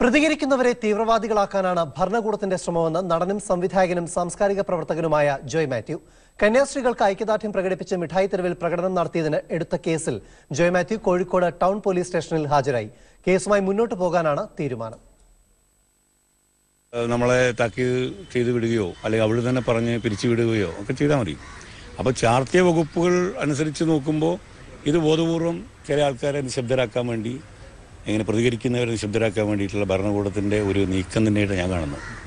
പ്രതികരിക്കുന്നവരെ തീവ്രവാദികളാക്കാനാണ് ഭരണകൂടത്തിന്റെ ശ്രമമെന്ന് നടനും സംവിധായകനും സാംസ്കാരിക പ്രവർത്തകനുമായ ജോയ് മാത്യു കന്യാസ്ത്രീകൾക്ക് ഐക്യദാർഢ്യം പ്രകടിപ്പിച്ച് മിഠായി തെരുവിൽ പ്രകടനം നടത്തിയതിന് എടുത്ത കേസിൽ ജോയ് മാത്യു കോഴിക്കോട് ടൗൺ പോലീസ് സ്റ്റേഷനിൽ ഹാജരായി കേസുമായി മുന്നോട്ട് പോകാനാണ് തീരുമാനം ഏഹ് നമ്മളെ താക്കീത് ചെയ്ത് വിടുകയോ അല്ലെങ്കിൽ അവൾ തന്നെ പറഞ്ഞ് പിരിച്ചു വിടുകയോ ഒക്കെ ചെയ്താൽ മതി അപ്പോൾ ചാർത്തിയ വകുപ്പുകൾ അനുസരിച്ച് നോക്കുമ്പോൾ ഇത് ബോധപൂർവം ചില ആൾക്കാരെ നിശബ്ദരാക്കാൻ വേണ്ടി ഇങ്ങനെ പ്രതികരിക്കുന്നവരെ നിശബ്ദരാക്കാൻ വേണ്ടിയിട്ടുള്ള ഭരണകൂടത്തിൻ്റെ ഒരു നീക്കം തന്നെയായിട്ട് ഞാൻ കാണുന്നു